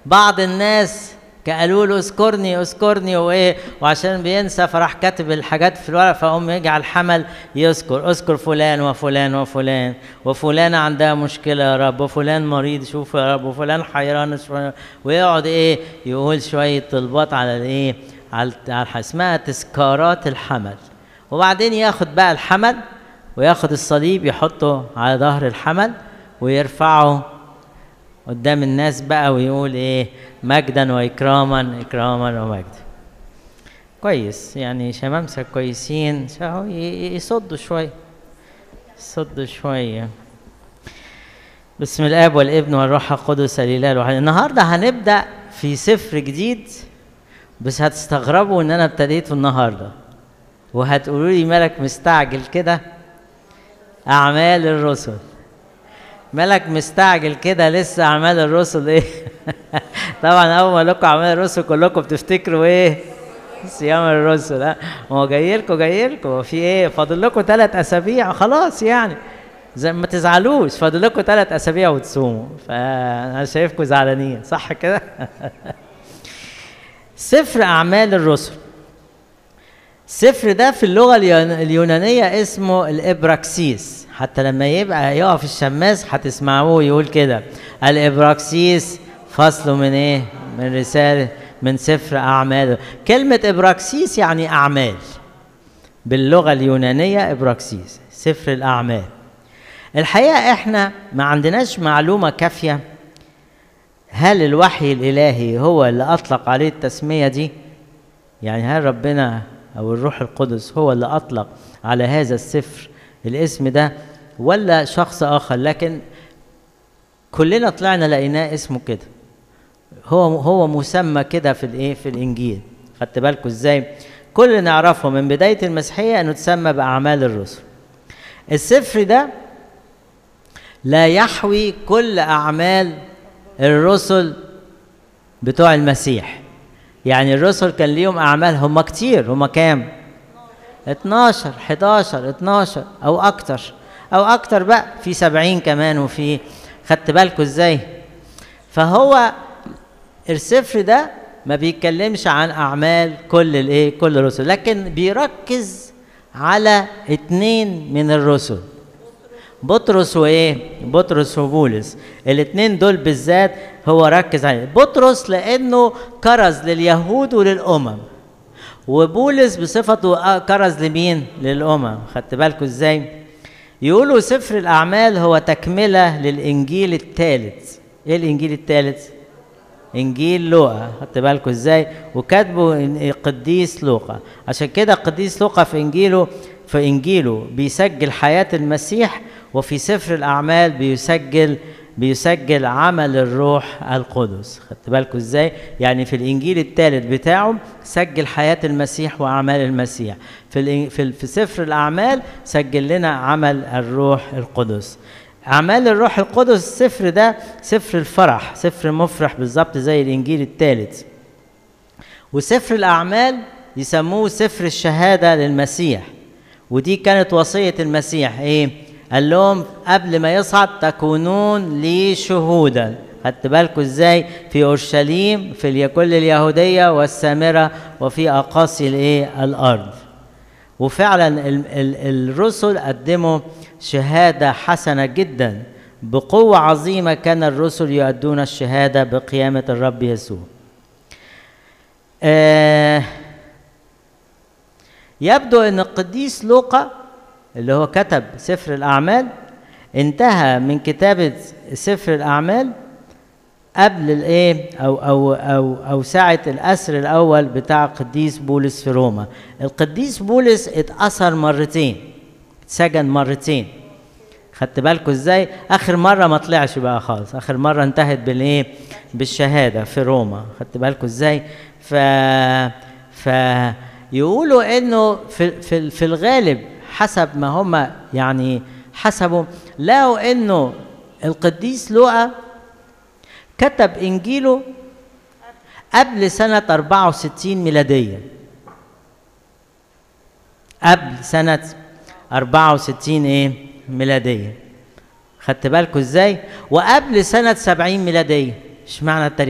بعض الناس قالوا له اذكرني اذكرني وايه وعشان بينسى فراح كاتب الحاجات في الورق فقوم يجي على الحمل يذكر اذكر فلان وفلان وفلان وفلانه عندها مشكله يا رب وفلان مريض شوف يا رب وفلان حيران شوية ويقعد ايه يقول شويه طلبات على الايه على على اسمها تذكارات الحمل وبعدين ياخد بقى الحمل وياخد الصليب يحطه على ظهر الحمل ويرفعه قدام الناس بقى ويقول ايه مجدا واكراما اكراما ومجدا كويس يعني شمامسة كويسين شو يصدوا شوية يصدوا شوية بسم الاب والابن والروح القدس الاله الواحد النهارده هنبدا في سفر جديد بس هتستغربوا ان انا ابتديته النهارده وهتقولوا لي مالك مستعجل كده اعمال الرسل مالك مستعجل كده لسه اعمال الرسل ايه طبعا اول ما لكم اعمال الرسل كلكم بتفتكروا ايه صيام الرسل ها ما هو جاي لكم جاي لكم في ايه فاضل لكم ثلاث اسابيع خلاص يعني زي ما تزعلوش فاضل لكم ثلاث اسابيع وتصوموا فانا شايفكم زعلانين صح كده سفر اعمال الرسل السفر ده في اللغه اليونانيه اسمه الابراكسيس حتى لما يبقى يقف الشماس هتسمعوه يقول كده الابراكسيس فصل من ايه من رساله من سفر اعمال كلمه ابراكسيس يعني اعمال باللغه اليونانيه ابراكسيس سفر الاعمال الحقيقه احنا ما عندناش معلومه كافيه هل الوحي الالهي هو اللي اطلق عليه التسميه دي يعني هل ربنا او الروح القدس هو اللي اطلق على هذا السفر الاسم ده ولا شخص اخر لكن كلنا طلعنا لقيناه اسمه كده هو هو مسمى كده في الايه في الانجيل خدت بالكم ازاي كل اللي نعرفه من بدايه المسيحيه انه تسمى باعمال الرسل السفر ده لا يحوي كل اعمال الرسل بتوع المسيح يعني الرسل كان ليهم اعمال هم كتير هم كام 12 11 12 او اكتر او اكتر بقى في 70 كمان وفي خدت بالكم ازاي فهو السفر ده ما بيتكلمش عن اعمال كل الايه كل الرسل لكن بيركز على اتنين من الرسل بطرس وايه بطرس وبولس الاثنين دول بالذات هو ركز عليه بطرس لانه كرز لليهود وللامم وبولس بصفته كرز لمين للامم خدت بالكم ازاي يقولوا سفر الاعمال هو تكمله للانجيل الثالث ايه الانجيل الثالث انجيل لوقا خدت بالكم ازاي وكاتبه قديس لوقا عشان كده قديس لوقا في انجيله في انجيله بيسجل حياه المسيح وفي سفر الاعمال بيسجل بيسجل عمل الروح القدس خدت بالكم ازاي يعني في الانجيل الثالث بتاعه سجل حياه المسيح واعمال المسيح في في, في سفر الاعمال سجل لنا عمل الروح القدس اعمال الروح القدس السفر ده سفر الفرح سفر مفرح بالظبط زي الانجيل الثالث وسفر الاعمال يسموه سفر الشهاده للمسيح ودي كانت وصيه المسيح ايه قال لهم قبل ما يصعد تكونون لي شهودا خدت بالكم ازاي في اورشليم في كل اليهوديه والسامره وفي اقاصي الايه الارض وفعلا ال ال الرسل قدموا شهاده حسنه جدا بقوه عظيمه كان الرسل يؤدون الشهاده بقيامه الرب يسوع آه يبدو ان القديس لوقا اللي هو كتب سفر الأعمال انتهى من كتابة سفر الأعمال قبل الايه او او او او ساعه الاسر الاول بتاع القديس بولس في روما القديس بولس اتاثر مرتين اتسجن مرتين خدت بالكم ازاي اخر مره ما طلعش بقى خالص اخر مره انتهت بالايه بالشهاده في روما خدت بالكم ازاي ف ف يقولوا انه في في في الغالب حسب ما هم يعني حسبوا لقوا انه القديس لوقا كتب انجيله قبل سنة 64 ميلادية قبل سنة 64 ايه ميلادية خدت بالكم ازاي وقبل سنة 70 ميلادية اشمعنى التاريخ